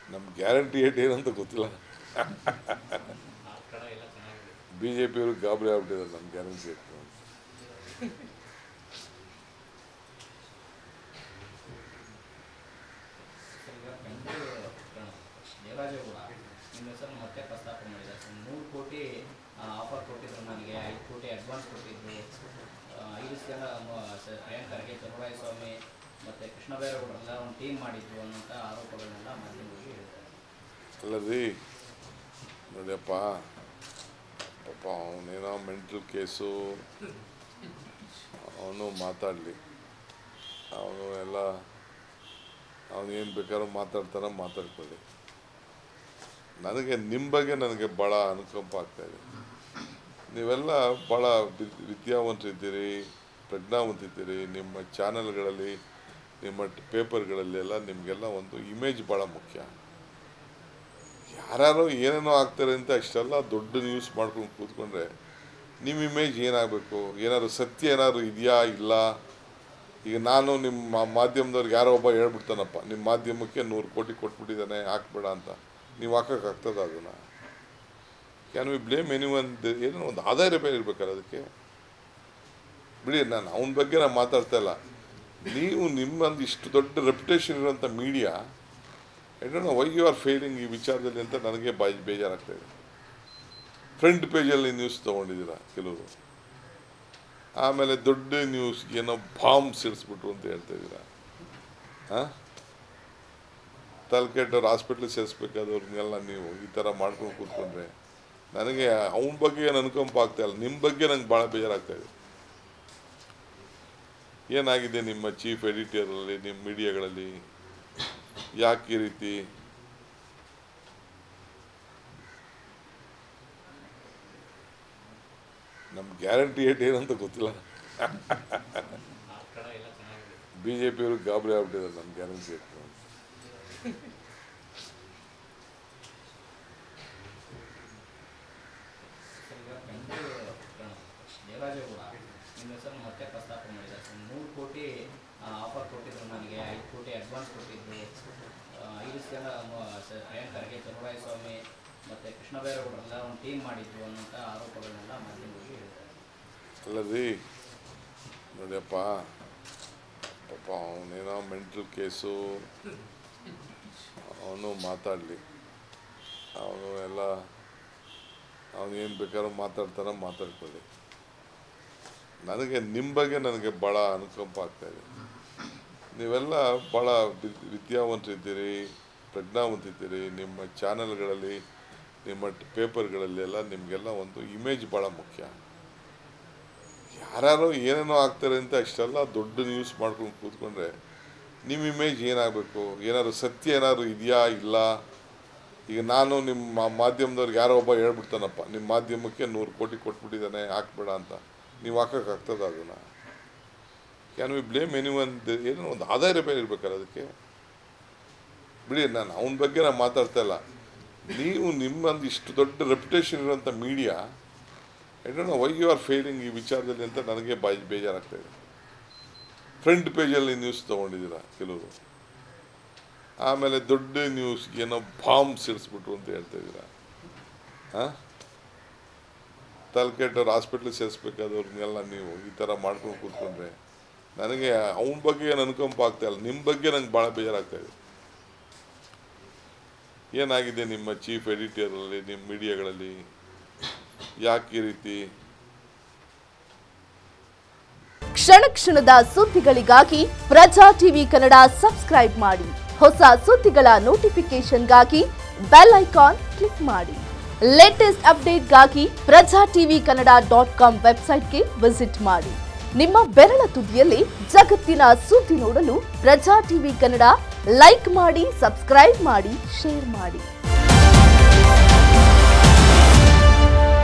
ನಮ್ಮ guarantee eight ಏನಂತ ಗೊತ್ತಿಲ್ಲ ಬಿ ಜೆ ಪಿಯವರು ಗಾಬರಿ ಆಗ್ಬಿಟ್ಟಿದ್ದಾರೆ ನಮ್ಮ ಗ್ಯಾರಂಟಿ ಏಟ್ ದೇವರಾಜೇಗೌಡ ನಿಮ್ಮ ಹೆಸರನ್ನು ಮತ್ತೆ ಪ್ರಸ್ತಾಪ ಮಾಡಿದ್ದಾರೆ ಸರ್ ನೂರು ಕೋಟಿ ಆಫರ್ ಕೊಟ್ಟಿದ್ರು ನನಗೆ ಐದು ಕೋಟಿ ಅಡ್ವಾನ್ಸ್ ಕೊಟ್ಟಿದ್ರು ಆ, ಐದು ಜನ ಮ- ಸ- ಪ್ರಿಯಾಂಕ್ ಖರ್ಗೆ ಚಲುವರಾಯ ಸ್ವಾಮಿ ಮತ್ತು ಕೃಷ್ಣ ಬೈರೇಗೌಡರೆಲ್ಲ ಒಂದು ಟೀಮ್ ಮಾಡಿದ್ರು ಅನ್ನೋಂಥ ಆರೋಪಗಳನ್ನೆಲ್ಲ ಮಾಧ್ಯಮಗಳಿಗೆ ಹೇಳ್ತಾರೆ ಅಲ್ಲ ರೀ ನೋಡಿಯಪ್ಪ ಪಾಪ ಅವನೇನೋ ಮೆಂಟಲ್ ಕೇಸು ಅವನು ಮಾತಾಡಲಿ ಅವನು ಎಲ್ಲ ಅವನು ಏನು ಬೇಕಾದ್ರೂ ಮಾತಾಡ್ತಾನೆ ಮಾತಾಡ್ಕೊಳ್ಳಿ ನನಗೆ ನಿಮ್ಮ ಬಗ್ಗೆ ನನಗೆ ಭಾಳ ಅನುಕಂಪ ಆಗ್ತಾಯಿದೆ ನೀವೆಲ್ಲ ಭಾಳ ವಿ- ವಿದ್ಯಾವಂತರಿದ್ದೀರಿ ಪ್ರಜ್ಞಾವಂತಿದ್ದೀರಿ ನಿಮ್ಮ ಚಾನಲ್ಗಳಲ್ಲಿ ನಿಮ್ಮ ಪೇಪರ್ಗಳಲ್ಲಿ ಎಲ್ಲ ನಿಮಗೆಲ್ಲ ಒಂದು ಇಮೇಜ್ ಭಾಳ ಮುಖ್ಯ ಯಾರ್ಯಾರೋ ಏನೇನೋ ಆಗ್ತಾರೆ ಅಂತ ಅಷ್ಟೆಲ್ಲ ದೊಡ್ಡ ನ್ಯೂಸ್ ಮಾಡ್ಕೊಂಡು ಕೂತ್ಕೊಂಡ್ರೆ ನಿಮ್ಮ ಇಮೇಜ್ ಏನಾಗಬೇಕು ಏನಾದ್ರು ಸತ್ಯ ಏನಾದ್ರು ಇದೆಯಾ ಇಲ್ಲ ಈಗ ನಾನು ನಿಮ್ಮ ಮಾಧ್ಯಮದವ್ರಿಗೆ ಯಾರೋ ಒಬ್ಬ ಹೇಳ್ಬಿಡ್ತಾನಪ್ಪ ನಿಮ್ಮ ಮಾಧ್ಯಮಕ್ಕೆ ನೂರು ಕೋಟಿ ಕೊಟ್ಬಿಟ್ಟಿದ್ದಾನೆ ಹಾಕ್ಬೇಡ ಅಂತ ನೀವು ಹಾಕೋಕ್ಕಾಗ್ತದ ಅದನ್ನು ಕ್ಯಾನ್ ವಿ ಬ್ಲೇಮ್ ಎನಿ ಒಂದು ಏನೋ ಒಂದು ಆದಾಯ ಬೇರೆ ಇರ್ಬೇಕಲ್ಲ ಅದಕ್ಕೆ ಬಿಡಿ ನಾನು ಅವನ ಬಗ್ಗೆ ನಾನು ಮಾತಾಡ್ತಾ ಇಲ್ಲ ನೀವು ನಿಮ್ಮೊಂದು ಇಷ್ಟು ದೊಡ್ಡ ರೆಪ್ಯುಟೇಷನ್ ಇರೋಂಥ media I don't know why you are failing ಈ ವಿಚಾರದಲ್ಲಿ ಅಂತ ನನಗೆ ಬಾಯಿ ಬೇಜಾರಾಗ್ತಾ ಇದೆ ಫ್ರಂಟ್ ಪೇಜಲ್ಲಿ ನ್ಯೂಸ್ ತೊಗೊಂಡಿದ್ದೀರಾ ಕೆಲವರು ಆಮೇಲೆ ದೊಡ್ಡ ನ್ಯೂಸ್ ಏನೋ ಬಾಂಬ್ ಸಿಡಿಸ್ಬಿಟ್ರು ಅಂತ ಹೇಳ್ತಾ ಇದ್ದೀರಾ ಹಾಂ ತಲೆಕೆಟ್ಟವ್ರು ಹಾಸ್ಪಿಟ್ಲಿಗೆ ಸೇರಿಸ್ಬೇಕಾದವ್ರನ್ನೆಲ್ಲ ನೀವು ಈ ಥರ ಮಾಡ್ಕೊಂಡು ಕೂತ್ಕೊಂಡ್ರೆ ನನಗೆ ಅವನ ಬಗ್ಗೆ ಏನು ಅನುಕಂಪ ಆಗ್ತಾ ಇಲ್ಲ ನಿಮ್ಮ ಬಗ್ಗೆ ನಂಗೆ ಭಾಳ ಬೇಜಾರಾಗ್ತಾ ಇದೆ ಏನಾಗಿದೆ ನಿಮ್ಮ ಚೀಫ್ ಎಡಿಟರಲ್ಲಿ ನಿಮ್ಮ ಮೀಡಿಯಾಗಳಲ್ಲಿ ಯಾಕೆ ಈ ರೀತಿ ನಮ್ಮ ಗ್ಯಾರಂಟಿ ಏಟ್ ಏನಂತ ಗೊತ್ತಿಲ್ಲ ಬಿ ಜೆ ಪಿಯವರು ಗಾಬರಿ ಆಗ್ಬಿಟ್ಟಿದ್ದಾರೆ ನಮ್ಮ ಗ್ಯಾರಂಟಿ ಏಟ್ ಸರ್ ಈಗ ಬೆಂಗಳೂರು ದೇವರಾಜೇಗೌಡ ನಿಮ್ಮ ಹೆಸರನ್ನು ಮತ್ತೆ ಪ್ರಸ್ತಾಪ ಮಾಡಿದ್ದಾರೆ ಸರ್ ನೂರು ಕೋಟಿ ಆಫರ್ ಕೊಟ್ಟಿದ್ರು ನನಗೆ ಐದು ಕೋಟಿ ಅಡ್ವಾನ್ಸ್ ಕೊಟ್ಟಿದ್ರು ಆ, ಐದು ಜನ ಮ- ಸ- ಪ್ರಿಯಾಂಕ್ ಖರ್ಗೆ ಚಲುವರಾಯ ಸ್ವಾಮಿ ಮತ್ತು ಕೃಷ್ಣ ಬೈರೇಗೌಡರೆಲ್ಲ ಒಂದು ಟೀಮ್ ಮಾಡಿದ್ರು ಅನ್ನೋಂಥ ಆರೋಪಗಳನ್ನೆಲ್ಲ ಮಾಧ್ಯಮಗಳಿಗೆ ಹೇಳ್ತಾರೆ ಅಲ್ಲ ರೀ ನೋಡಿಯಪ್ಪ ಪಾಪ ಅವನೇನೋ ಮೆಂಟಲ್ ಕೇಸು ಅವನು ಮಾತಾಡಲಿ ಅವನು ಎಲ್ಲ ಅವನು ಏನು ಬೇಕಾದ್ರೂ ಮಾತಾಡ್ತಾನೆ ಮಾತಾಡ್ಕೊಳ್ಳಿ ನನಗೆ ನಿಮ್ಮ ಬಗ್ಗೆ ನನಗೆ ಭಾಳ ಅನುಕಂಪ ಆಗ್ತಾಯಿದೆ ನೀವೆಲ್ಲ ಭಾಳ ವಿ- ವಿದ್ಯಾವಂತರಿದ್ದೀರಿ ಪ್ರಜ್ಞಾವಂತಿದ್ದೀರಿ ನಿಮ್ಮ ಚಾನಲ್ಗಳಲ್ಲಿ ನಿಮ್ಮ ಪೇಪರ್ಗಳಲ್ಲಿ ಎಲ್ಲ ನಿಮಗೆಲ್ಲ ಒಂದು ಇಮೇಜ್ ಭಾಳ ಮುಖ್ಯ ಯಾರ್ಯಾರೋ ಏನೇನೋ ಆಗ್ತಾರೆ ಅಂತ ಅಷ್ಟೆಲ್ಲ ದೊಡ್ಡ ನ್ಯೂಸ್ ಮಾಡ್ಕೊಂಡು ಕೂತ್ಕೊಂಡ್ರೆ ನಿಮ್ಮ ಇಮೇಜ್ ಏನಾಗಬೇಕು ಏನಾದ್ರು ಸತ್ಯ ಏನಾದ್ರು ಇದೆಯಾ ಇಲ್ಲ ಈಗ ನಾನು ನಿಮ್ಮ ಮಾಧ್ಯಮದವ್ರಿಗೆ ಯಾರೋ ಒಬ್ಬ ಹೇಳ್ಬಿಡ್ತಾನಪ್ಪ ನಿಮ್ಮ ಮಾಧ್ಯಮಕ್ಕೆ ನೂರು ಕೋಟಿ ಕೊಟ್ಬಿಟ್ಟಿದ್ದಾನೆ ಹಾಕ್ಬೇಡ ಅಂತ ನೀವು ಹಾಕೋಕ್ಕಾಗ್ತದ ಅದನ್ನು ಕ್ಯಾನ್ ವಿ ಬ್ಲೇಮ್ ಎನಿ ಒಂದು ಏನೋ ಒಂದು ಆದಾಯ ಬೇರೆ ಇರ್ಬೇಕಲ್ಲ ಅದಕ್ಕೆ ಬಿಡಿ ನಾನು ಅವನ ಬಗ್ಗೆ ನಾನು ಮಾತಾಡ್ತಾ ಇಲ್ಲ ನೀವು ನಿಮ್ಮೊಂದು ಇಷ್ಟು ದೊಡ್ಡ ರೆಪ್ಯುಟೇಷನ್ ಇರೋಂಥ media I don't know why you are failing ಈ ವಿಚಾರದಲ್ಲಿ ಅಂತ ನನಗೆ ಬಾಯಿ ಬೇಜಾರಾಗ್ತಾ ಇದೆ ಫ್ರಂಟ್ ಪೇಜಲ್ಲಿ ನ್ಯೂಸ್ ತೊಗೊಂಡಿದ್ದೀರಾ ಕೆಲವರು ಆಮೇಲೆ ದೊಡ್ಡ ನ್ಯೂಸ್ ಏನೋ ಬಾಂಬ್ ಸಿಡಿಸ್ಬಿಟ್ರು ಅಂತ ಹೇಳ್ತಾ ಇದ್ದೀರಾ ಹಾಂ ತಲೆಕೆಟ್ಟವ್ರು ಹಾಸ್ಪಿಟ್ಲಿಗೆ ಸೇರಿಸ್ಬೇಕಾದವ್ರನ್ನೆಲ್ಲ ನೀವು ಈ ಥರ ಮಾಡ್ಕೊಂಡು ಕೂತ್ಕೊಂಡ್ರೆ ನನಗೆ ಅವನ ಬಗ್ಗೆ ಏನು ಅನುಕಂಪ ಆಗ್ತಾ ಇಲ್ಲ ನಿಮ್ಮ ಬಗ್ಗೆ ನಂಗೆ ಭಾಳ ಬೇಜಾರಾಗ್ತಾ ಇದೆ ಏನಾಗಿದೆ ನಿಮ್ಮ ಚೀಫ್ ಎಡಿಟರಲ್ಲಿ ನಿಮ್ಮ ಮೀಡಿಯಾಗಳಲ್ಲಿ ಯಾಕೆ ಈ ರೀತಿ ಕ್ಷಣ ಕ್ಷಣದ ಸುದ್ದಿಗಳಿಗಾಗಿ ಪ್ರಜಾ ಟಿವಿ ಕನ್ನಡ ಸಬ್ಸ್ಕ್ರೈಬ್ ಮಾಡಿ ಹೊಸ ಸುದ್ದಿಗಳ ನೋಟಿಫಿಕೇಶನ್ಗಾಗಿ ಬೆಲ್ ಐಕಾನ್ ಕ್ಲಿಕ್ ಮಾಡಿ ಲೇಟೆಸ್ಟ್ ಅಪ್ಡೇಟ್ಗಾಗಿ Praja TV Kannada dot com ವೆಬ್ಸೈಟ್ಗೆ ವಿಸಿಟ್ ಮಾಡಿ ನಿಮ್ಮ ಬೆರಳ ತುದಿಯಲ್ಲಿ ಜಗತ್ತಿನ ಸುದ್ದಿ ನೋಡಲು ಪ್ರಜಾ ಟಿವಿ ಕನ್ನಡ ಲೈಕ್ ಮಾಡಿ ಸಬ್ಸ್ಕ್ರೈಬ್ ಮಾಡಿ ಶೇರ್ ಮಾಡಿ